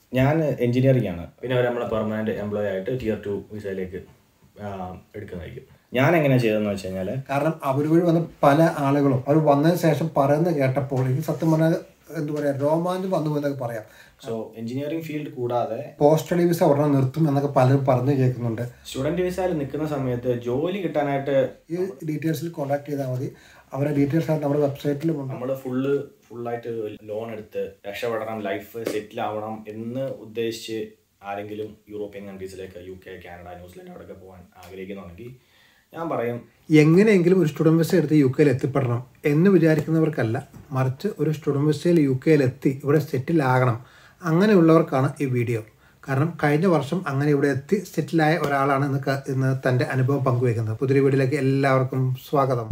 ഞാൻ എഞ്ചിനീയറിംഗ് ആണ് പിന്നെ അവർ നമ്മളെ പെർമനന്റ് എംപ്ലോയി ആയിട്ട് ടിയർ ടു വിസയിലേക്ക് എടുക്കുന്നതായിരിക്കും ഞാൻ എങ്ങനെയാണ് ചെയ്തതെന്ന് വെച്ച് കഴിഞ്ഞാൽ കാരണം അവർ വഴി വന്ന പല ആളുകളും അവർ വന്നതിന് ശേഷം പറയുന്നത് കേട്ടപ്പോൾ എനിക്ക് സത്യം പറഞ്ഞാൽ എന്താ പറയുക രോമാഞ്ചം വന്നു എന്നൊക്കെ പറയാം സോ എഞ്ചിനീയറിംഗ് ഫീൽഡ് കൂടാതെ പോസ്റ്റ് സ്റ്റഡി വിസ ഉടനെ നിർത്തും എന്നൊക്കെ പലരും പറഞ്ഞു കേൾക്കുന്നുണ്ട് സ്റ്റുഡന്റ് വിസയിൽ നിൽക്കുന്ന സമയത്ത് ജോലി കിട്ടാനായിട്ട് ഈ ഡീറ്റെയിൽസിൽ കോൺടാക്ട് ചെയ്താൽ മതി അവരുടെ ഡീറ്റെയിൽസ് നമ്മുടെ വെബ്സൈറ്റിലുമുണ്ട് നമ്മൾ ഫുള്ള് ഫുള്ളായിട്ട് ലോൺ എടുത്ത് രക്ഷപ്പെടണം ലൈഫ് സെറ്റിൽ ആവണം എന്ന് ഉദ്ദേശിച്ച് ആരെങ്കിലും യൂറോപ്യൻ കൺട്രീസിലേക്ക് യു കെ കാനഡ ന്യൂസിലൻഡ് അവിടെയൊക്കെ പോകാൻ ആഗ്രഹിക്കുന്നുണ്ടെങ്കിൽ ഞാൻ പറയും എങ്ങനെയെങ്കിലും ഒരു സ്റ്റുഡൻറ് വിസ എടുത്ത് യു കെയിൽ എത്തിപ്പെടണം എന്ന് വിചാരിക്കുന്നവർക്കല്ല മറിച്ച് ഒരു സ്റ്റുഡൻറ് വിസയിൽ യു കെയിൽ എത്തി ഇവിടെ സെറ്റിൽ ആകണം അങ്ങനെയുള്ളവർക്കാണ് ഈ വീഡിയോ കാരണം കഴിഞ്ഞ വർഷം അങ്ങനെ ഇവിടെ എത്തി സെറ്റിലായ ഒരാളാണ് ഇന്ന് ക- ഇന്ന് തൻ്റെ അനുഭവം പങ്കുവയ്ക്കുന്നത് പുതിയ വീഡിയോയിലേക്ക് എല്ലാവർക്കും സ്വാഗതം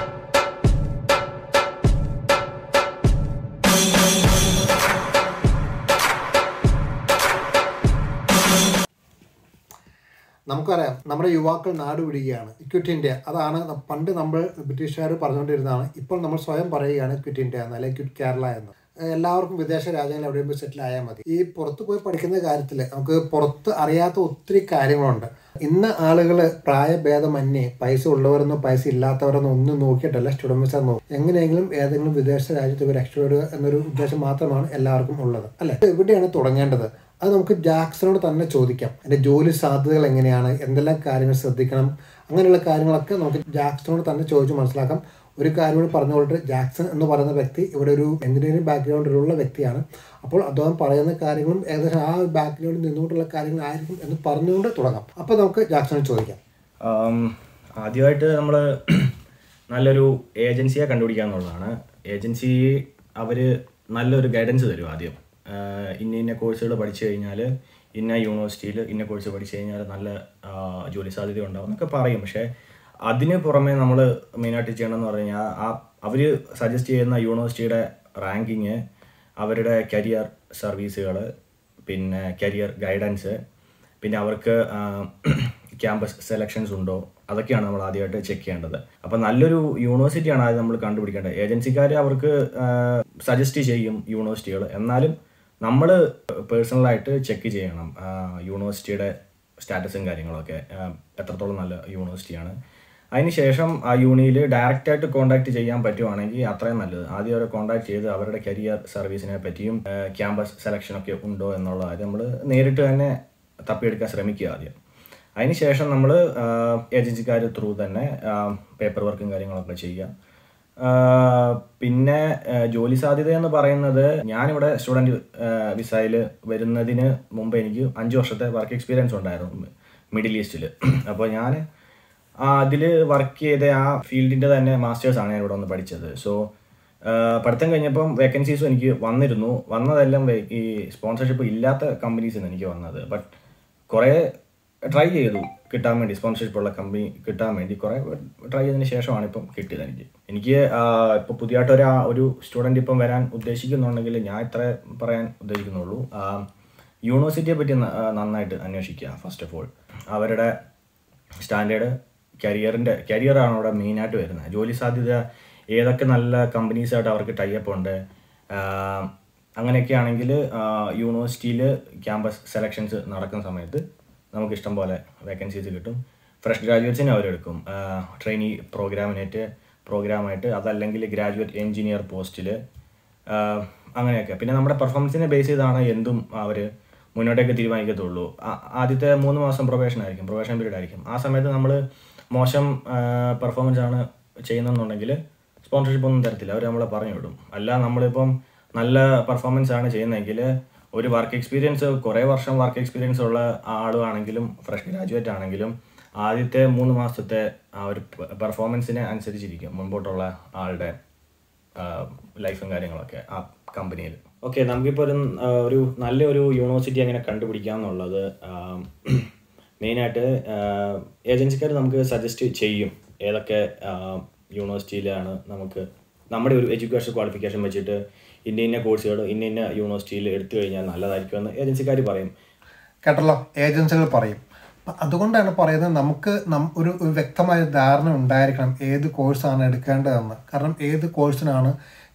നമുക്കറിയാം നമ്മുടെ യുവാക്കൾ നാട് വിടുകയാണ് ക്വിറ്റ് ഇന്ത്യ അതാണ് ന- പണ്ട് നമ്മൾ ബ്രിട്ടീഷുകാർ പറഞ്ഞുകൊണ്ടിരുന്നതാണ് ഇപ്പോൾ നമ്മൾ സ്വയം പറയുകയാണ് ക്വിറ്റ് ഇന്ത്യ എന്ന് അല്ലെങ്കിൽ ക്വിറ്റ് കേരള എന്ന് ഏഹ് എല്ലാവർക്കും വിദേശ രാജ്യങ്ങളിൽ എവിടെയും പോയി സെറ്റിൽ ആയാൽ മതി ഈ പുറത്ത് പോയി പഠിക്കുന്ന കാര്യത്തിൽ നമുക്ക് പുറത്ത് അറിയാത്ത ഒത്തിരി കാര്യങ്ങളുണ്ട് ഇന്ന് ആളുകൾ പ്രായഭേദമന്യേ പൈസ ഉള്ളവരെന്നോ പൈസ ഇല്ലാത്തവരെന്നോ ഒന്നും നോക്കിയിട്ടല്ല സ്റ്റുഡൻറ് വിസ നോക്കും എങ്ങനെയെങ്കിലും ഏതെങ്കിലും വിദേശ രാജ്യത്ത് പോയി രക്ഷപ്പെടുക എന്നൊരു ഉദ്ദേശം മാത്രമാണ് എല്ലാവർക്കും ഉള്ളത് അല്ലെ എവിടെയാണ് തുടങ്ങേണ്ടത് അത് നമുക്ക് ജാക്സണോട് തന്നെ ചോദിക്കാം എൻ്റെ ജോലി സാധ്യതകൾ എങ്ങനെയാണ് എന്തെല്ലാം കാര്യങ്ങൾ ശ്രദ്ധിക്കണം അങ്ങനെയുള്ള കാര്യങ്ങളൊക്കെ നമുക്ക് ജാക്സണോട് തന്നെ ചോദിച്ച് മനസ്സിലാക്കാം ഒരു കാര്യം കൂടി പറഞ്ഞുകൊണ്ട് ജാക്സൺ എന്ന് പറയുന്ന വ്യക്തി ഇവിടെ ഒരു എഞ്ചിനീയറിംഗ് ബാക്ക്ഗ്രൗണ്ടിലുള്ള വ്യക്തിയാണ് അപ്പോൾ അദ്ദേഹം പറയുന്ന കാര്യങ്ങളും ഏകദേശം ആ ബാക്ക്ഗ്രൗണ്ടിൽ നിന്നുകൊണ്ടുള്ള കാര്യങ്ങളായിരിക്കും എന്ന് പറഞ്ഞുകൊണ്ട് തുടങ്ങാം അപ്പോൾ നമുക്ക് ജാക്സണോട് ചോദിക്കാം ആം, ആദ്യമായിട്ട് നമ്മൾ നല്ലൊരു ഏജൻസിയെ കണ്ടുപിടിക്കുക എന്നുള്ളതാണ് ഏജൻസി അവർ നല്ലൊരു ഗൈഡൻസ് തരും ആദ്യം ആ, ഇന്ന ഇന്ന കോഴ്സുകൾ പഠിച്ചു കഴിഞ്ഞാൽ ഇന്ന യൂണിവേഴ്സിറ്റിയിൽ ഇന്ന കോഴ്സ് പഠിച്ചു കഴിഞ്ഞാൽ നല്ല ആ, ജോലി സാധ്യത ഉണ്ടാവും എന്നൊക്കെ പറയും പക്ഷേ അതിന് പുറമെ നമ്മൾ മെയിനായിട്ട് ചെയ്യണമെന്ന് പറഞ്ഞു കഴിഞ്ഞാൽ ആ അവർ സജസ്റ്റ് ചെയ്യുന്ന യൂണിവേഴ്സിറ്റിയുടെ റാങ്കിങ് അവരുടെ കരിയർ സർവീസുകൾ പിന്നെ കരിയർ ഗൈഡൻസ് പിന്നെ അവർക്ക് ക്യാമ്പസ് സെലക്ഷൻസ് ഉണ്ടോ അതൊക്കെയാണ് നമ്മൾ ആദ്യമായിട്ട് ചെക്ക് ചെയ്യേണ്ടത് അപ്പം നല്ലൊരു യൂണിവേഴ്സിറ്റിയാണ് ആദ്യം നമ്മൾ കണ്ടുപിടിക്കേണ്ടത് ഏജൻസിക്കാർ അവർക്ക് സജസ്റ്റ് ചെയ്യും യൂണിവേഴ്സിറ്റികൾ എന്നാലും നമ്മൾ പേഴ്സണലായിട്ട് ചെക്ക് ചെയ്യണം ആ, യൂണിവേഴ്സിറ്റിയുടെ സ്റ്റാറ്റസും കാര്യങ്ങളൊക്കെ ആ, എത്രത്തോളം നല്ല യൂണിവേഴ്സിറ്റിയാണ് അതിനുശേഷം ആ യൂണിയിൽ ഡയറക്റ്റായിട്ട് കോൺടാക്ട് ചെയ്യാൻ പറ്റുവാണെങ്കിൽ അത്രയും നല്ലത് ആദ്യം അവരെ കോൺടാക്ട് ചെയ്ത് അവരുടെ കരിയർ സർവീസിനെ പറ്റിയും ക്യാമ്പസ് സെലക്ഷനൊക്കെ ഉണ്ടോ എന്നുള്ള കാര്യം നമ്മൾ നേരിട്ട് തന്നെ തപ്പിയെടുക്കാൻ ശ്രമിക്കുക ആദ്യം അതിനുശേഷം നമ്മൾ ഏജൻസിക്കാർ ത്രൂ തന്നെ പേപ്പർ വർക്കും കാര്യങ്ങളൊക്കെ ചെയ്യുക ആ, പിന്നെ ആ, ജോലി സാധ്യത എന്ന് പറയുന്നത് ഞാനിവിടെ സ്റ്റുഡൻറ്റ് വിസയിൽ വരുന്നതിന് മുമ്പ് എനിക്ക് അഞ്ച് വർഷത്തെ വർക്ക് എക്സ്പീരിയൻസ് ഉണ്ടായിരുന്നു മിഡിൽ ഈസ്റ്റിൽ അപ്പോൾ ഞാൻ അതിൽ വർക്ക് ചെയ്ത ആ ഫീൽഡിൻ്റെ തന്നെ മാസ്റ്റേഴ്സാണ് ഞാൻ ഇവിടെ വന്ന് പഠിച്ചത് സോ പഠിത്തം കഴിഞ്ഞപ്പം വേക്കൻസീസും എനിക്ക് വന്നിരുന്നു വന്നതെല്ലാം വേ- ഈ സ്പോൺസർഷിപ്പ് ഇല്ലാത്ത കമ്പനീസിൽ എനിക്ക് വന്നത് ബട്ട് കുറേ ട്രൈ ചെയ്തു കിട്ടാൻ വേണ്ടി സ്പോൺസർഷിപ്പ് ഉള്ള കമ്പനി കിട്ടാൻ വേണ്ടി കുറേ ട്രൈ ചെയ്തതിന് ശേഷമാണ് ഇപ്പം കിട്ടിയത് എനിക്ക് എനിക്ക് ഇപ്പോൾ പുതിയതായിട്ട് ഒരു ഒരു സ്റ്റുഡൻറ്റ് ഇപ്പം വരാൻ ഉദ്ദേശിക്കുന്നുണ്ടെങ്കിൽ ഞാൻ ഇത്ര പറയാൻ ഉദ്ദേശിക്കുന്നുള്ളൂ ആ, യൂണിവേഴ്സിറ്റിയെ പറ്റി ന- ആ, നന്നായിട്ട് അന്വേഷിക്കുക ഫസ്റ്റ് ഓഫ് ഓൾ അവരുടെ സ്റ്റാൻഡേർഡ് കരിയറിൻ്റെ കരിയറാണ് അവിടെ മെയിനായിട്ട് വരുന്നത് ജോലി സാധ്യത ഏതൊക്കെ നല്ല കമ്പനീസായിട്ട് അവർക്ക് ടൈപ്പ് ഉണ്ട് ആഹ് അങ്ങനെയൊക്കെ ആണെങ്കിൽ യൂണിവേഴ്സിറ്റിയിൽ ക്യാമ്പസ് സെലക്ഷൻസ് നടക്കുന്ന സമയത്ത് നമുക്ക് ഇഷ്ടം പോലെ വേക്കൻസീസ് കിട്ടും ഫ്രഷ് ഗ്രാജുവേറ്റ്സിനെ അവരെടുക്കും ട്രെയിനി പ്രോഗ്രാമിനായിട്ട് പ്രോഗ്രാമായിട്ട് അതല്ലെങ്കിൽ ഗ്രാജുവേറ്റ് എഞ്ചിനീയർ പോസ്റ്റിൽ അങ്ങനെയൊക്കെ പിന്നെ നമ്മുടെ പെർഫോമൻസിനെ ബേസ് ചെയ്താണ് എന്തും അവർ മുന്നോട്ടേക്ക് തീരുമാനിക്കത്തുള്ളൂ ആ- ആദ്യത്തെ മൂന്ന് മാസം പ്രൊബേഷൻ ആയിരിക്കും പ്രൊബേഷൻ പീരീഡ് ആയിരിക്കും ആ സമയത്ത് നമ്മൾ മോശം പെർഫോമൻസ് ആണ് ചെയ്യുന്നതെന്നുണ്ടെങ്കിൽ സ്പോൺസർഷിപ്പ് ഒന്നും തരത്തില്ല അവർ നമ്മളെ പറഞ്ഞു വിടും അല്ല നമ്മളിപ്പം നല്ല പെർഫോമൻസ് ആണ് ചെയ്യുന്നതെങ്കിൽ ഒരു വർക്ക് എക്സ്പീരിയൻസ് കുറേ വർഷം വർക്ക് എക്സ്പീരിയൻസ് ഉള്ള ആളുമാണെങ്കിലും ഫ്രഷ് ഗ്രാജുവേറ്റ് ആണെങ്കിലും ആദ്യത്തെ മൂന്ന് മാസത്തെ ആ ഒരു പെർഫോമൻസിനെ അനുസരിച്ചിരിക്കും മുൻപോട്ടുള്ള ആളുടെ ലൈഫും കാര്യങ്ങളൊക്കെ ആ കമ്പനിയിൽ ഓക്കെ നമുക്കിപ്പോൾ ഒരു ആ, ഒരു നല്ലൊരു യൂണിവേഴ്സിറ്റി എങ്ങനെ കണ്ടുപിടിക്കാം എന്നുള്ളത് മെയിനായിട്ട് ഏജൻസിക്കാർ നമുക്ക് സജസ്റ്റ് ചെയ്യും ഏതൊക്കെ യൂണിവേഴ്സിറ്റിയിലാണ് നമുക്ക് നമ്മുടെ ഒരു എഡ്യൂക്കേഷൻ ക്വാളിഫിക്കേഷൻ വെച്ചിട്ട് ഇന്ന ഇന്ന കോഴ്സുകൾ ഇന്ന ഇന്ന യൂണിവേഴ്സിറ്റിയിൽ എടുത്തു കഴിഞ്ഞാൽ നല്ലതായിരിക്കുമെന്ന് ഏജൻസിക്കാർ പറയും കേട്ടല്ലോ ഏജൻസികൾ പറയും അപ്പൊ അതുകൊണ്ടാണ് പറയുന്നത് നമുക്ക് നം ഒരു ഒരു വ്യക്തമായ ധാരണ ഉണ്ടായിരിക്കണം ഏത് കോഴ്സാണ് എടുക്കേണ്ടതെന്ന് കാരണം ഏത് കോഴ്സിനാണ്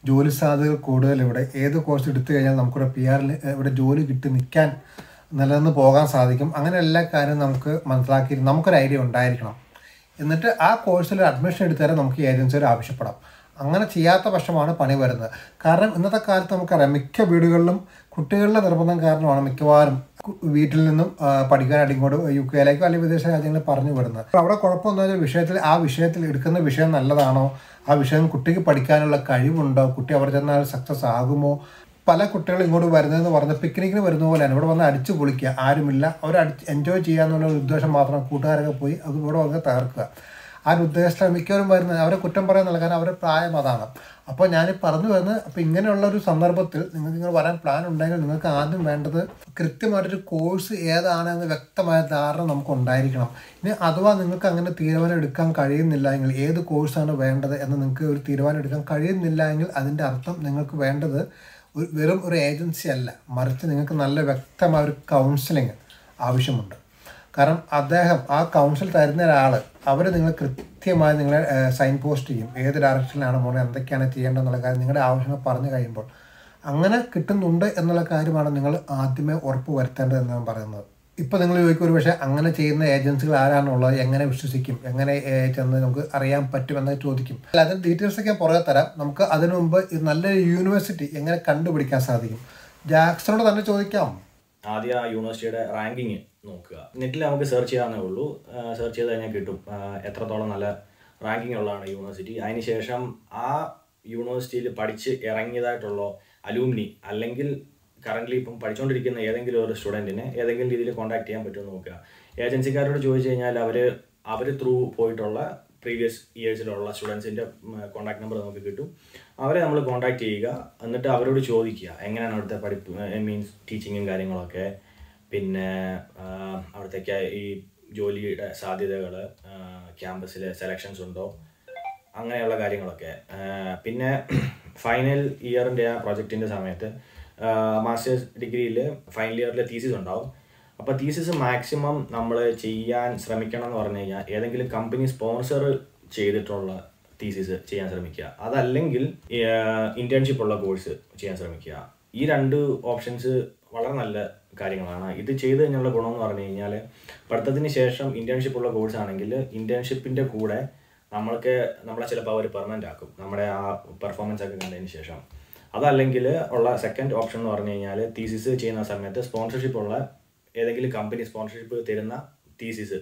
ജോലി സാധ്യതകൾ കൂടുതൽ ഇവിടെ ഏത് കോഴ്സ് എടുത്തു കഴിഞ്ഞാൽ നമുക്കിവിടെ പി ആറിൽ ഇവിടെ ജോലി കിട്ടി നിൽക്കാൻ നിലനിന്ന് പോകാൻ സാധിക്കും അങ്ങനെ എല്ലാ കാര്യവും നമുക്ക് മനസ്സിലാക്കി നമുക്കൊരു ഐഡിയ ഉണ്ടായിരിക്കണം എന്നിട്ട് ആ കോഴ്സിൽ അഡ്മിഷൻ എടുത്തുതരാൻ നമുക്ക് ഏജൻസിയിൽ ആവശ്യപ്പെടാം അങ്ങനെ ചെയ്യാത്ത പക്ഷമാണ് പണി വരുന്നത് കാരണം ഇന്നത്തെ കാലത്ത് നമുക്കറിയാം മിക്ക വീടുകളിലും കുട്ടികളുടെ നിർബന്ധം കാരണമാണ് മിക്കവാറും കു- വീട്ടിൽ നിന്നും ആ, പഠിക്കാനായിട്ട് ഇങ്ങോട്ട് യു കെയിലേക്കോ അല്ലെങ്കിൽ വിദേശ രാജ്യങ്ങളിൽ പറഞ്ഞു വിടുന്നത് അപ്പോൾ അവിടെ കുഴപ്പമെന്ന് വെച്ചാൽ വിഷയത്തിൽ ആ വിഷയത്തിൽ എടുക്കുന്ന വിഷയം നല്ലതാണോ ആ വിഷയം കുട്ടിക്ക് പഠിക്കാനുള്ള കഴിവുണ്ടോ കുട്ടി അവിടെ ചെന്നാൽ സക്സസ് ആകുമോ പല കുട്ടികളും ഇങ്ങോട്ട് വരുന്നതെന്ന് പറഞ്ഞ പിക്നിക്കിന് വരുന്ന പോലെയാണ് ഇവിടെ വന്ന് അടിച്ചു പൊളിക്കുക ആരുമില്ല അവർ അടിച്ച് എൻജോയ് ചെയ്യാന്നുള്ള ഒരു ഉദ്ദേശം മാത്രം കൂട്ടുകാരൊക്കെ പോയി അത് ഇവിടെ വന്ന് തകർക്കുക ആ ഒരു ഉദ്ദേശത്തിലാണ് മിക്കവരും വരുന്നത് അവരെ കുറ്റം പറയാൻ നൽകാൻ അവരുടെ പ്രായം അതാണ് അപ്പോൾ ഞാൻ പറഞ്ഞു വരുന്നത് അപ്പോൾ ഇങ്ങനെയുള്ള ഒരു സന്ദർഭത്തിൽ നിങ്ങൾക്ക് ഇങ്ങനെ വരാൻ പ്ലാൻ ഉണ്ടെങ്കിൽ നിങ്ങൾക്ക് ആദ്യം വേണ്ടത് കൃത്യമായിട്ടൊരു കോഴ്സ് ഏതാണെന്ന് വ്യക്തമായ ധാരണ നമുക്ക് ഉണ്ടായിരിക്കണം ഇനി അഥവാ നിങ്ങൾക്ക് അങ്ങനെ തീരുമാനം എടുക്കാൻ കഴിയുന്നില്ല എങ്കിൽ ഏത് കോഴ്സാണ് വേണ്ടത് എന്ന് നിങ്ങൾക്ക് ഒരു തീരുമാനം എടുക്കാൻ കഴിയുന്നില്ല എങ്കിൽ അതിൻ്റെ അർത്ഥം നിങ്ങൾക്ക് വേണ്ടത് ഒരു വെറും ഒരു ഏജൻസി അല്ല മറിച്ച് നിങ്ങൾക്ക് നല്ല വ്യക്തമായ ഒരു കൗൺസിലിംഗ് ആവശ്യമുണ്ട് കാരണം അദ്ദേഹം ആ കൗൺസിൽ തരുന്ന ഒരാൾ അവർ നിങ്ങൾ കൃത്യമായി നിങ്ങളെ സൈൻ പോസ്റ്റ് ചെയ്യും ഏത് ഡയറക്ഷനിലാണ് പോകുന്നത് എന്തൊക്കെയാണ് ചെയ്യേണ്ടതെന്നുള്ള കാര്യം നിങ്ങളുടെ ആവശ്യങ്ങൾ പറഞ്ഞു കഴിയുമ്പോൾ അങ്ങനെ കിട്ടുന്നുണ്ട് എന്നുള്ള കാര്യമാണ് നിങ്ങൾ ആദ്യമേ ഉറപ്പ് വരുത്തേണ്ടത് എന്നാണ് പറയുന്നത് ഇപ്പോൾ നിങ്ങൾ ചോദിക്കും ഒരു പക്ഷേ അങ്ങനെ ചെയ്യുന്ന ഏജൻസികൾ ആരാണുള്ളത് എങ്ങനെ വിശ്വസിക്കും എങ്ങനെ ഏഹ്, ചെന്ന് നമുക്ക് അറിയാൻ പറ്റുമെന്ന് ചോദിക്കും അല്ല അതിന് ഡീറ്റെയിൽസ് ഒക്കെ പുറകെ തരാം നമുക്ക് അതിനു മുമ്പ് ഈ നല്ലൊരു യൂണിവേഴ്സിറ്റി എങ്ങനെ കണ്ടുപിടിക്കാൻ സാധിക്കും ജാക്സണോട് തന്നെ ചോദിക്കാം ആദ്യം ആ യൂണിവേഴ്സിറ്റിയുടെ റാങ്കിങ് നോക്കുക നെറ്റിൽ നമുക്ക് സെർച്ച് ചെയ്യാവുന്നേ ഉള്ളൂ സെർച്ച് ചെയ്ത് കഴിഞ്ഞാൽ കിട്ടും ആ, എത്രത്തോളം നല്ല റാങ്കിങ് ഉള്ളതാണ് യൂണിവേഴ്സിറ്റി അതിനുശേഷം ആ യൂണിവേഴ്സിറ്റിയിൽ പഠിച്ച് ഇറങ്ങിയതായിട്ടുള്ള അലൂമിനി അല്ലെങ്കിൽ കറൻ്റ്ലി ഇപ്പം പഠിച്ചുകൊണ്ടിരിക്കുന്ന ഏതെങ്കിലും ഒരു സ്റ്റുഡൻറ്റിനെ ഏതെങ്കിലും രീതിയിൽ കോൺടാക്ട് ചെയ്യാൻ പറ്റുമോ നോക്കുക ഏജൻസിക്കാരോട് ചോദിച്ചു കഴിഞ്ഞാൽ അവർ അവർ ത്രൂ പോയിട്ടുള്ള പ്രീവിയസ് ഇയേഴ്സിലുള്ള സ്റ്റുഡൻസിൻ്റെ കോൺടാക്ട് നമ്പർ നമുക്ക് കിട്ടും അവരെ നമ്മൾ കോൺടാക്ട് ചെയ്യുക എന്നിട്ട് അവരോട് ചോദിക്കുക എങ്ങനെയാണ് അവിടുത്തെ പഠിപ്പ് മീൻസ് ടീച്ചിങ്ങും കാര്യങ്ങളൊക്കെ പിന്നെ ആ, അവിടുത്തേക്ക് ഈ ജോലിയുടെ സാധ്യതകൾ ക്യാമ്പസിൽ സെലക്ഷൻസ് ഉണ്ടോ അങ്ങനെയുള്ള കാര്യങ്ങളൊക്കെ ആ, പിന്നെ ഫൈനൽ ഇയറിൻ്റെ ആ പ്രൊജക്റ്റിൻ്റെ സമയത്ത് മാസ്റ്റേഴ്സ് ഡിഗ്രിയിൽ ഫൈനൽ ഇയറിൽ തീസിസ് ഉണ്ടാവും അപ്പോൾ തീസിസ് മാക്സിമം നമ്മൾ ചെയ്യാൻ ശ്രമിക്കണം എന്ന് പറഞ്ഞു കഴിഞ്ഞാൽ ഏതെങ്കിലും കമ്പനി സ്പോൺസർ ചെയ്തിട്ടുള്ള തീസിസ് ചെയ്യാൻ ശ്രമിക്കുക അതല്ലെങ്കിൽ ഇന്റേൺഷിപ്പ് ഉള്ള കോഴ്സ് ചെയ്യാൻ ശ്രമിക്കുക ഈ രണ്ട് ഓപ്ഷൻസ് വളരെ നല്ല കാര്യങ്ങളാണ് ഇത് ചെയ്ത് കഴിഞ്ഞുള്ള ഗുണമെന്ന് പറഞ്ഞു കഴിഞ്ഞാൽ പഠിത്തത്തിന് ശേഷം ഇന്റേൺഷിപ്പ് ഉള്ള കോഴ്സ് ആണെങ്കിൽ ഇന്റേൺഷിപ്പിൻ്റെ കൂടെ നമ്മൾക്ക് നമ്മളെ ചിലപ്പോൾ അവർ പെർമനൻ്റ് ആക്കും നമ്മുടെ ആ പെർഫോമൻസ് ഒക്കെ കണ്ടതിന് ശേഷം അതല്ലെങ്കിൽ ഉള്ള സെക്കൻഡ് ഓപ്ഷൻ എന്ന് പറഞ്ഞു കഴിഞ്ഞാൽ തീസിസ് ചെയ്യുന്ന സമയത്ത് സ്പോൺസർഷിപ്പ് ഉള്ള ഏതെങ്കിലും കമ്പനി സ്പോൺസർഷിപ്പ് തരുന്ന തീസിസ്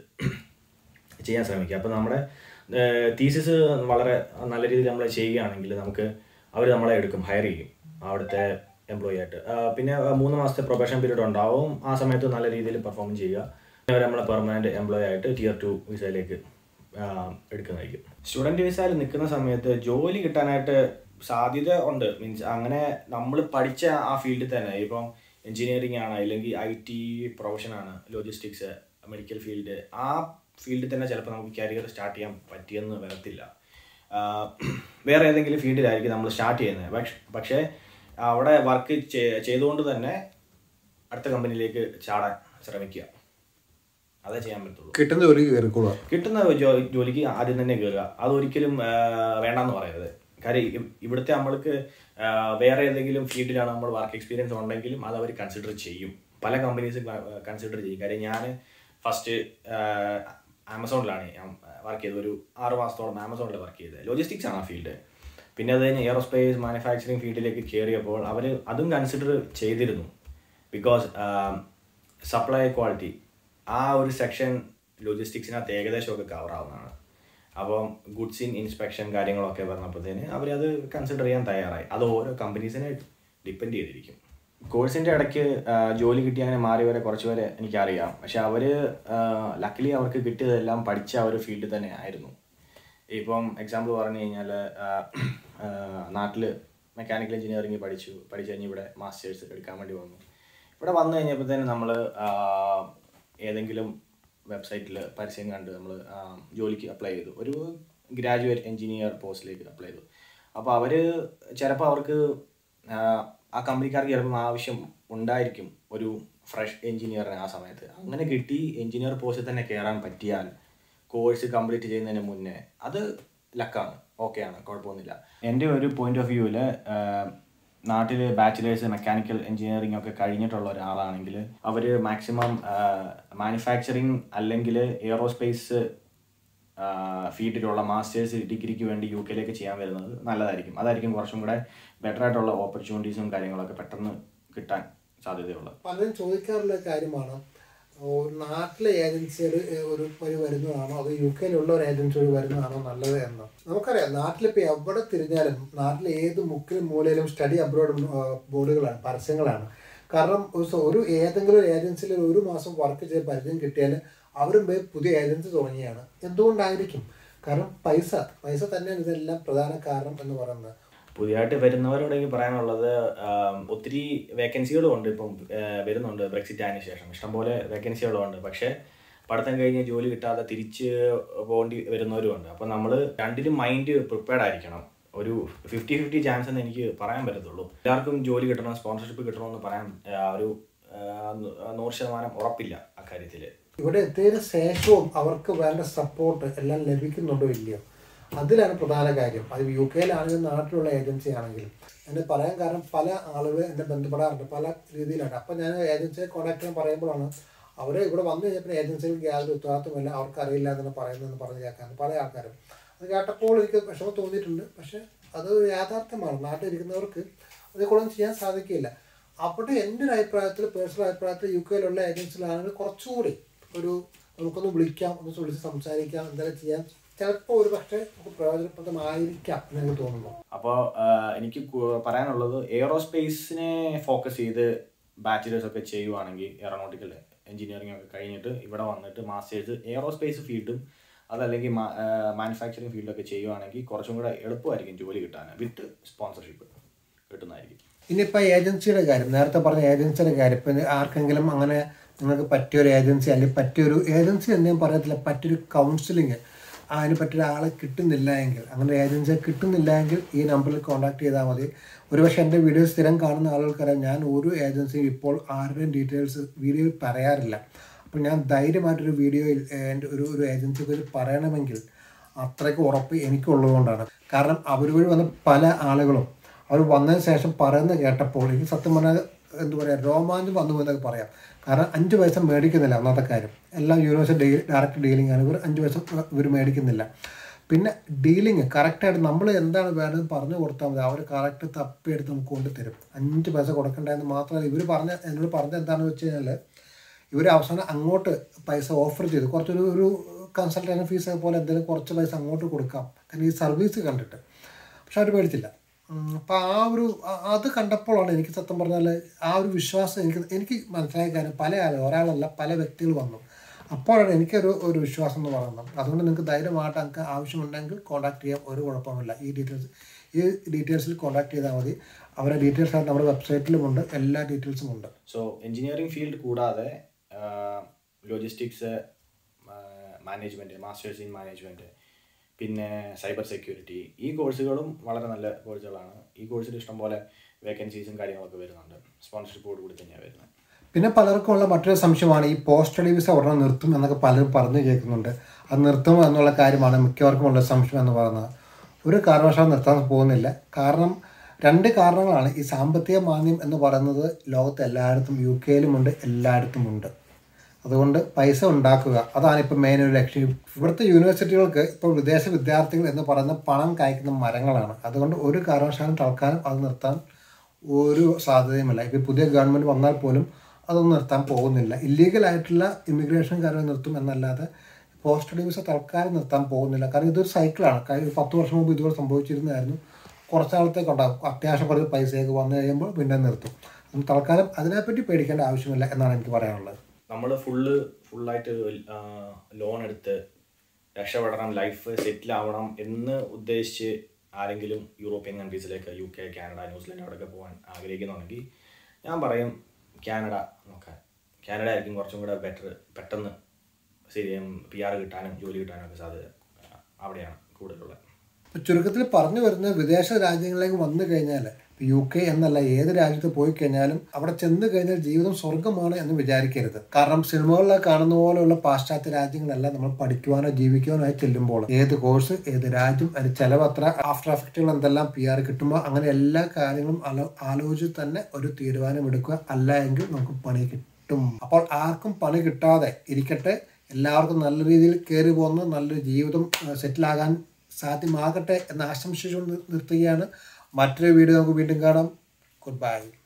ചെയ്യാൻ ശ്രമിക്കുക അപ്പോൾ നമ്മുടെ തീസിസ് വളരെ നല്ല രീതിയിൽ നമ്മൾ ചെയ്യുകയാണെങ്കിൽ നമുക്ക് അവർ നമ്മളെ എടുക്കും ഹയർ ചെയ്യും അവിടുത്തെ എംപ്ലോയി ആയിട്ട് ആ, പിന്നെ ആ, മൂന്ന് മാസത്തെ പ്രൊബേഷൻ പീരീഡ് ഉണ്ടാവും ആ സമയത്ത് നല്ല രീതിയിൽ പെർഫോം ചെയ്യുക അവർ നമ്മളെ പെർമനൻറ്റ് എംപ്ലോയി ആയിട്ട് ടിയർ ടു വിസയിലേക്ക് ആ, എടുക്കുന്നതായിരിക്കും സ്റ്റുഡൻറ്റ് വിസയിൽ നിൽക്കുന്ന സമയത്ത് ജോലി കിട്ടാനായിട്ട് സാധ്യത ഉണ്ട് മീൻസ് അങ്ങനെ നമ്മൾ പഠിച്ച ആ ഫീൽഡിൽ തന്നെ ഇപ്പം എഞ്ചിനീയറിംഗ് ആണ് അല്ലെങ്കിൽ ഐ ടി പ്രൊഫഷനാണ് ലോജിസ്റ്റിക്സ് മെഡിക്കൽ ഫീൽഡ് ആ ഫീൽഡിൽ തന്നെ ചിലപ്പോൾ നമുക്ക് കരിയർ സ്റ്റാർട്ട് ചെയ്യാൻ പറ്റിയെന്ന് വരത്തില്ല ആ, വേറെ ഏതെങ്കിലും ഫീൽഡിലായിരിക്കും നമ്മൾ സ്റ്റാർട്ട് ചെയ്യുന്നത് പക്ഷെ പക്ഷേ അവിടെ വർക്ക് ചെയ്തുകൊണ്ട് തന്നെ അടുത്ത കമ്പനിയിലേക്ക് ചാടാൻ ശ്രമിക്കുക അതേ ചെയ്യാൻ പറ്റുള്ളൂ കിട്ടുന്ന ജോലി കയറിക്കൊള്ളുക കിട്ടുന്ന ജോ- ജോലിക്ക് ആദ്യം തന്നെ കയറുക അതൊരിക്കലും ആ, വേണ്ടാന്ന് പറയരുത് കാര്യം ഇ- ഇവിടുത്തെ നമ്മൾക്ക് ആ, വേറെ ഏതെങ്കിലും ഫീൽഡിലാണ് നമ്മൾ വർക്ക് എക്സ്പീരിയൻസ് ഉണ്ടെങ്കിലും അത് അവർ കൺസിഡർ ചെയ്യും പല കമ്പനീസും കൺസിഡർ ചെയ്യും കാര്യം ഞാൻ ഫസ്റ്റ് ആമസോണിലാണ് ഞാൻ വർക്ക് ചെയ്തത് ഒരു ആറ് മാസത്തോളം ആമസോണിൽ വർക്ക് ചെയ്തത് ലോജിസ്റ്റിക്സ് ആണ് ആ ഫീൽഡ് പിന്നെ അത് കഴിഞ്ഞ് എയറോസ്പേസ് മാനുഫാക്ചറിങ് ഫീൽഡിലേക്ക് കയറിയപ്പോൾ അവർ അതും കൺസിഡർ ചെയ്തിരുന്നു ബിക്കോസ് സപ്ലൈ ക്വാളിറ്റി ആ ഒരു സെക്ഷൻ ലോജിസ്റ്റിക്സിനകത്ത് ഏകദേശമൊക്കെ കവർ ആവുന്നതാണ് അപ്പം ഗുഡ്സ് ഇൻ ഇൻസ്പെക്ഷൻ കാര്യങ്ങളൊക്കെ പറഞ്ഞപ്പോഴത്തേന് അവരത് കൺസിഡർ ചെയ്യാൻ തയ്യാറായി അത് ഓരോ കമ്പനീസിനെ ഡിപ്പെൻഡ് ചെയ്തിരിക്കും കോഴ്സിൻ്റെ ഇടയ്ക്ക് ആ, ജോലി കിട്ടി അങ്ങനെ മാറിയവരെ കുറച്ച് പേരെ എനിക്കറിയാം പക്ഷെ അവർ ലക്കിലി അവർക്ക് കിട്ടിയതെല്ലാം പഠിച്ച ആ ഒരു ഫീൽഡിൽ തന്നെ ആയിരുന്നു ഇപ്പം എക്സാമ്പിൾ പറഞ്ഞു കഴിഞ്ഞാൽ നാട്ടിൽ മെക്കാനിക്കൽ എഞ്ചിനീയറിംഗ് പഠിച്ചു പഠിച്ചു കഴിഞ്ഞ് ഇവിടെ മാസ്റ്റേഴ്സ് എടുക്കാൻ വേണ്ടി വന്നു ഇവിടെ വന്നു കഴിഞ്ഞപ്പോഴത്തേന് നമ്മൾ ഏതെങ്കിലും വെബ്സൈറ്റിൽ പരസ്യം കണ്ട് നമ്മൾ ജോലിക്ക് അപ്ലൈ ചെയ്തു ഒരു ഗ്രാജുവേറ്റ് എഞ്ചിനീയർ പോസ്റ്റിലേക്ക് അപ്ലൈ ചെയ്തു അപ്പോൾ അവർ ചിലപ്പോൾ അവർക്ക് ആ, ആ കമ്പനിക്കാർക്ക് ചിലപ്പം ആവശ്യം ഉണ്ടായിരിക്കും ഒരു ഫ്രഷ് എഞ്ചിനീയറിനെ ആ സമയത്ത് അങ്ങനെ കിട്ടി എഞ്ചിനീയർ പോസ്റ്റിൽ തന്നെ കയറാൻ പറ്റിയാൽ കോഴ്സ് കംപ്ലീറ്റ് ചെയ്യുന്നതിന് മുന്നേ അത് ലക്കാണ് ഓക്കെയാണ് കുഴപ്പമൊന്നുമില്ല എൻ്റെ ഒരു പോയിന്റ് ഓഫ് വ്യൂവിൽ നാട്ടിൽ ബാച്ചിലേഴ്സ് മെക്കാനിക്കൽ എഞ്ചിനീയറിംഗ് ഒക്കെ കഴിഞ്ഞിട്ടുള്ള ഒരാളാണെങ്കിൽ അവർ മാക്സിമം മാനുഫാക്ചറിങ് അല്ലെങ്കിൽ എയറോസ്പേസ് ഫീൽഡിലുള്ള മാസ്റ്റേഴ്സ് ഡിഗ്രിക്ക് വേണ്ടി യു കെയിലേക്ക് ചെയ്യാൻ വരുന്നത് നല്ലതായിരിക്കും അതായിരിക്കും കുറച്ചും കൂടെ ബെറ്റർ ആയിട്ടുള്ള ഓപ്പർച്യൂണിറ്റീസും കാര്യങ്ങളൊക്കെ പെട്ടെന്ന് കിട്ടാൻ സാധ്യതയുള്ളത് പലരും ചോദിക്കാറുള്ള കാര്യമാണ് ഒരു നാട്ടിലെ ഏജൻസികൾ ഒരു വഴി വരുന്നതാണോ അതോ യു കെയിലുള്ള ഒരു ഏജൻസി വഴി വരുന്നതാണോ നല്ലത് എന്ന് നമുക്കറിയാം നാട്ടിലിപ്പോൾ എവിടെ തിരിഞ്ഞാലും നാട്ടിലെ ഏത് മുക്കിലും മൂലയിലും സ്റ്റഡി അബ്രോഡ് ബോർഡുകളാണ് പരസ്യങ്ങളാണ് കാരണം ഒരു സ- ഒരു ഏതെങ്കിലും ഒരു ഏജൻസിയിൽ ഒരു മാസം വർക്ക് ചെയ്ത് പരിചയം കിട്ടിയാൽ അവരും പോയി പുതിയ ഏജൻസി തുടങ്ങിയാണ് എന്തുകൊണ്ടായിരിക്കും കാരണം പൈസ പൈസ തന്നെയാണ് ഇതെല്ലാം പ്രധാന കാരണം എന്ന് പറയുന്നത് പുതിയതായിട്ട് വരുന്നവരോട് എനിക്ക് പറയാനുള്ളത് ആം, ഒത്തിരി വേക്കൻസികളും ഉണ്ട് ഇപ്പം ആ, വരുന്നുണ്ട് ബ്രെക്സിറ്റ് ആയതിനു ശേഷം ഇഷ്ടംപോലെ വേക്കൻസികളുണ്ട് പക്ഷേ പഠിത്തം കഴിഞ്ഞ് ജോലി കിട്ടാതെ തിരിച്ച് പോകേണ്ടി വരുന്നവരും ഉണ്ട് അപ്പം നമ്മൾ രണ്ടിനും മൈൻഡ് പ്രിപ്പയർഡ് ആയിരിക്കണം ഒരു ഫിഫ്റ്റി ഫിഫ്റ്റി ചാൻസ് എന്ന് എനിക്ക് പറയാൻ പറ്റത്തുള്ളൂ എല്ലാവർക്കും ജോലി കിട്ടണം സ്പോൺസർഷിപ്പ് കിട്ടണമെന്ന് പറയാൻ ആ, ഒരു ആ, നൂറ് ശതമാനം ഉറപ്പില്ല അക്കാര്യത്തിൽ ഇവിടെ എത്തിയതിനു ശേഷവും അവർക്ക് വേണ്ട സപ്പോർട്ട് എല്ലാം ലഭിക്കുന്നുണ്ടോ ഇല്ലയോ അതിലാണ് പ്രധാന കാര്യം അത് യു കെയിലാണെങ്കിലും നാട്ടിലുള്ള ഏജൻസി ആണെങ്കിലും എന്നെ പറയാൻ കാരണം പല ആളുകൾ എന്നെ ബന്ധപ്പെടാറുണ്ട് പല രീതിയിലാണ് അപ്പം ഞാൻ ഏജൻസിയെ കോൺടാക്ട് ചെയ്യാൻ പറയുമ്പോഴാണ് അവർ ഇവിടെ വന്നു കഴിഞ്ഞപ്പോൾ ഏജൻസികൾക്ക് യാതൊരു ഉത്തരവാദിത്വമില്ല അവർക്ക് അറിയില്ല എന്നാണ് പറയുന്നതെന്ന് പറഞ്ഞ് കേൾക്കാൻ പല ആൾക്കാരും അത് കേട്ടപ്പോൾ എനിക്ക് വിഷമം തോന്നിയിട്ടുണ്ട് പക്ഷെ അത് ഒരു യാഥാർത്ഥ്യമാണ് നാട്ടിൽ ഇരിക്കുന്നവർക്ക് അതേ കൂടെ ചെയ്യാൻ സാധിക്കില്ല അവിടെ എൻ്റെ ഒരു അഭിപ്രായത്തിൽ പേഴ്സണൽ അഭിപ്രായത്തിൽ യു കെയിലുള്ള ഏജൻസികളാണെങ്കിൽ കുറച്ചുകൂടി ഒരു നമുക്കൊന്ന് വിളിക്കാം ഒന്ന് വിളിച്ച് സംസാരിക്കാം എന്തെങ്കിലും ചെയ്യാൻ ചിലപ്പോൾ ഒരു പക്ഷേ നമുക്ക് പ്രയോജനപ്രദമായിരിക്കാം എന്ന് എനിക്ക് തോന്നുന്നു അപ്പോൾ എനിക്ക് കു- പറയാനുള്ളത് എയറോസ്പേസിനെ ഫോക്കസ് ചെയ്ത് ബാച്ചിലേഴ്സ് ഒക്കെ ചെയ്യുവാണെങ്കിൽ എയറോനോട്ടിക്കൽ എഞ്ചിനീയറിംഗ് ഒക്കെ കഴിഞ്ഞിട്ട് ഇവിടെ വന്നിട്ട് മാസ്റ്റേഴ്സ് എയറോസ്പേസ് ഫീൽഡും അതല്ലെങ്കിൽ മാനുഫാക്ചറിങ് ഫീൽഡൊക്കെ ചെയ്യുവാണെങ്കിൽ കുറച്ചും കൂടെ എളുപ്പമായിരിക്കും ജോലി കിട്ടാൻ വിത്ത് സ്പോൺസർഷിപ്പ് കിട്ടുന്നതായിരിക്കും ഇനിയിപ്പോൾ ഏജൻസിയുടെ കാര്യം നേരത്തെ പറഞ്ഞ ഏജൻസിയുടെ കാര്യം ഇപ്പം ആർക്കെങ്കിലും അങ്ങനെ നിങ്ങൾക്ക് പറ്റിയൊരു ഏജൻസി അല്ലെങ്കിൽ പറ്റിയൊരു ഏജൻസി എന്ന് ഞാൻ പറയത്തില്ല പറ്റിയൊരു കൗൺസിലിങ് അതിന് പറ്റിയ ആളെ കിട്ടുന്നില്ല എങ്കിൽ അങ്ങനെ ഏജൻസിയെ കിട്ടുന്നില്ല എങ്കിൽ ഈ നമ്പറിൽ കോൺടാക്ട് ചെയ്താൽ മതി ഒരുപക്ഷെ എൻ്റെ വീഡിയോ സ്ഥിരം കാണുന്ന ആളുകൾക്കറിയാം ഞാൻ ഒരു ഏജൻസിയും ഇപ്പോൾ ആരുടെയും ഡീറ്റെയിൽസ് വീഡിയോയിൽ പറയാറില്ല അപ്പോൾ ഞാൻ ധൈര്യമായിട്ടൊരു വീഡിയോയിൽ ഏഹ്, എൻ്റെ ഒരു ഒരു ഏജൻസിയെ കുറിച്ച് പറയണമെങ്കിൽ അത്രയ്ക്ക് ഉറപ്പ് എനിക്കുള്ളതുകൊണ്ടാണ് കാരണം അവർ വഴി വന്ന പല ആളുകളും അവർ വന്നതിന് ശേഷം പറയുന്നത് കേട്ടപ്പോൾ എനിക്ക് സത്യം പറഞ്ഞാൽ എന്താ പറയുക രോമാഞ്ചം വന്നു എന്നൊക്കെ പറയാം കാരണം അഞ്ച് പൈസ മേടിക്കുന്നില്ല അന്നത്തെ കാര്യം എല്ലാം യൂണിവേഴ്സിറ്റി ഡീ ഡയറക്റ്റ് ഡീലിംഗ് ആണ് ഇവർ അഞ്ച് പൈസ ഇവർ മേടിക്കുന്നില്ല പിന്നെ ഡീലിങ് കറക്റ്റായിട്ട് നമ്മൾ എന്താണ് വേണ്ടത് പറഞ്ഞു കൊടുത്താൽ മതി അവർ കറക്റ്റ് തപ്പിയെടുത്ത് നമുക്ക് കൊണ്ടുതരും അഞ്ച് പൈസ കൊടുക്കണ്ടെന്ന് മാത്രമല്ല ഇവർ പറഞ്ഞ എന്നോട് പറഞ്ഞത് എന്താണെന്ന് വെച്ച് കഴിഞ്ഞാൽ ഇവർ അവസാനം അങ്ങോട്ട് പൈസ ഓഫർ ചെയ്തു കുറച്ചൊരു ഒരു കൺസൾട്ടേഷൻ ഫീസ് പോലെ എന്തെങ്കിലും കുറച്ച് പൈസ അങ്ങോട്ട് കൊടുക്കാം കാരണം ഈ സർവീസ് കണ്ടിട്ട് പക്ഷെ അവർ മേടിച്ചില്ല അപ്പോൾ ആ ഒരു ആ- അത് കണ്ടപ്പോഴാണ് എനിക്ക് സത്യം പറഞ്ഞാൽ ആ ഒരു വിശ്വാസം എനിക്ക് എനിക്ക് മനസ്സിലായ കാര്യം പല ആളുകൾ ഒരാളല്ല പല വ്യക്തികൾ വന്നു അപ്പോഴാണ് എനിക്കൊരു ഒരു വിശ്വാസം എന്ന് പറയുന്നത് അതുകൊണ്ട് നിങ്ങൾക്ക് ധൈര്യമായിട്ട് നിങ്ങൾക്ക് ആവശ്യമുണ്ടെങ്കിൽ കോൺടാക്ട് ചെയ്യാം ഒരു കുഴപ്പമില്ല ഈ ഡീറ്റെയിൽസ് ഈ ഡീറ്റെയിൽസിൽ കോൺടാക്ട് ചെയ്താൽ മതി അവരുടെ ഡീറ്റെയിൽസ് നമ്മുടെ വെബ്സൈറ്റിലുമുണ്ട് എല്ലാ ഡീറ്റെയിൽസും ഉണ്ട് സോ എഞ്ചിനീയറിംഗ് ഫീൽഡ് കൂടാതെ logistics management masters in management പിന്നെ സൈബർ സെക്യൂരിറ്റി ഈ കോഴ്സുകളും വളരെ നല്ല കോഴ്സുകളാണ് ഈ കോഴ്സിൽ ഇഷ്ടംപോലെ വേക്കൻസീസും കാര്യങ്ങളൊക്കെ വരുന്നുണ്ട് സ്പോൺസർഷിപ്പോട് കൂടി തന്നെയാണ് വരുന്നത് പിന്നെ പലർക്കും ഉള്ള മറ്റൊരു സംശയമാണ് ഈ പോസ്റ്റ് സ്റ്റഡി വിസ ഉടനെ നിർത്തും എന്നൊക്കെ പലരും പറഞ്ഞു കേൾക്കുന്നുണ്ട് അത് നിർത്തുമോ എന്നുള്ള കാര്യമാണ് മിക്കവർക്കും ഉള്ള സംശയം എന്ന് പറയുന്നത് ഒരു കാരണവശാലും നിർത്താൻ പോകുന്നില്ല കാരണം രണ്ട് കാരണങ്ങളാണ് ഈ സാമ്പത്തിക മാന്ദ്യം എന്ന് പറയുന്നത് ലോകത്ത് എല്ലായിടത്തും യു കെയിലുമുണ്ട് എല്ലായിടത്തും ഉണ്ട് അതുകൊണ്ട് പൈസ ഉണ്ടാക്കുക അതാണ് ഇപ്പം മെയിൻ ഒരു ലക്ഷ്യം ഇവിടുത്തെ യൂണിവേഴ്സിറ്റികൾക്ക് ഇപ്പോൾ വിദേശ വിദ്യാർത്ഥികൾ എന്ന് പറയുന്ന പണം കായ്ക്കുന്ന മരങ്ങളാണ് അതുകൊണ്ട് ഒരു കാരണവശാലും തൽക്കാലം അത് നിർത്താൻ ഒരു സാധ്യതയുമില്ല ഇപ്പം പുതിയ ഗവൺമെൻറ് വന്നാൽ പോലും അതൊന്നും നിർത്താൻ പോകുന്നില്ല ഇല്ലീഗലായിട്ടുള്ള ഇമിഗ്രേഷൻ കാര്യം നിർത്തും എന്നല്ലാതെ പോസ്റ്റ് സ്റ്റഡി വിസ തൽക്കാലം നിർത്താൻ പോകുന്നില്ല കാരണം ഇതൊരു സൈക്കിളാണ് കഴിഞ്ഞ ഒരു പത്ത് വർഷം മുമ്പ് ഇതുപോലെ സംഭവിച്ചിരുന്നതായിരുന്നു കുറച്ച് നാളത്തേക്ക് ഉണ്ടാകും അത്യാവശ്യം കുറച്ച് പൈസയൊക്കെ വന്നു കഴിയുമ്പോൾ പിന്നെ നിർത്തും അപ്പം തൽക്കാലം അതിനെപ്പറ്റി പേടിക്കേണ്ട ആവശ്യമില്ല എന്നാണ് എനിക്ക് പറയാനുള്ളത് നമ്മൾ ഫുള്ള് ഫുള്ളായിട്ട് ലോൺ എടുത്ത് രക്ഷപ്പെടണം ലൈഫ് സെറ്റിൽ ആവണം എന്ന് ഉദ്ദേശിച്ച് ആരെങ്കിലും യൂറോപ്യൻ കൺട്രീസിലേക്ക് യു കെ കാനഡ ന്യൂസിലൻഡ് അവിടെയൊക്കെ പോകാൻ ആഗ്രഹിക്കുന്നുണ്ടെങ്കിൽ ഞാൻ പറയും കാനഡ നോക്കാൻ കാനഡ ആയിരിക്കും കുറച്ചും കൂടെ ബെറ്റർ പെട്ടെന്ന് ശരി പി ആർ കിട്ടാനും ജോലി കിട്ടാനും ഒക്കെ സാധ്യത ആ, അവിടെയാണ് കൂടുതലുള്ളത് ഇപ്പൊ ചുരുക്കത്തിൽ പറഞ്ഞു വരുന്നത് വിദേശ രാജ്യങ്ങളിലേക്ക് വന്നു കഴിഞ്ഞാൽ യു കെ എന്നല്ല ഏത് രാജ്യത്ത് പോയി കഴിഞ്ഞാലും അവിടെ ചെന്ന് കഴിഞ്ഞാൽ ജീവിതം സ്വർഗമാണ് എന്ന് വിചാരിക്കരുത് കാരണം സിനിമകളിലെ കാണുന്ന പോലെയുള്ള പാശ്ചാത്യ രാജ്യങ്ങളെല്ലാം നമ്മൾ പഠിക്കുവാനോ ജീവിക്കുവാനോ ആയി ചെല്ലുമ്പോൾ ഏത് കോഴ്സ് ഏത് രാജ്യം അതിന് ചെലവ് അത്ര ആഫ്റ്റർ എഫക്റ്റുകൾ എന്തെല്ലാം പി ആർ കിട്ടുമ്പോൾ അങ്ങനെ എല്ലാ കാര്യങ്ങളും ആലോ ആലോചിച്ച് തന്നെ ഒരു തീരുമാനം എടുക്കുക അല്ല എങ്കിൽ നമുക്ക് പണി കിട്ടും അപ്പോൾ ആർക്കും പണി കിട്ടാതെ ഇരിക്കട്ടെ എല്ലാവർക്കും നല്ല രീതിയിൽ കയറി പോകുന്ന നല്ലൊരു ജീവിതം സെറ്റിലാകാൻ സാധ്യമാകട്ടെ എന്ന് ആശംസിച്ചുകൊണ്ട് നിർത്തുകയാണ് മറ്റൊരു വീഡിയോ നമുക്ക് വീണ്ടും കാണാം ഗുഡ് ബൈ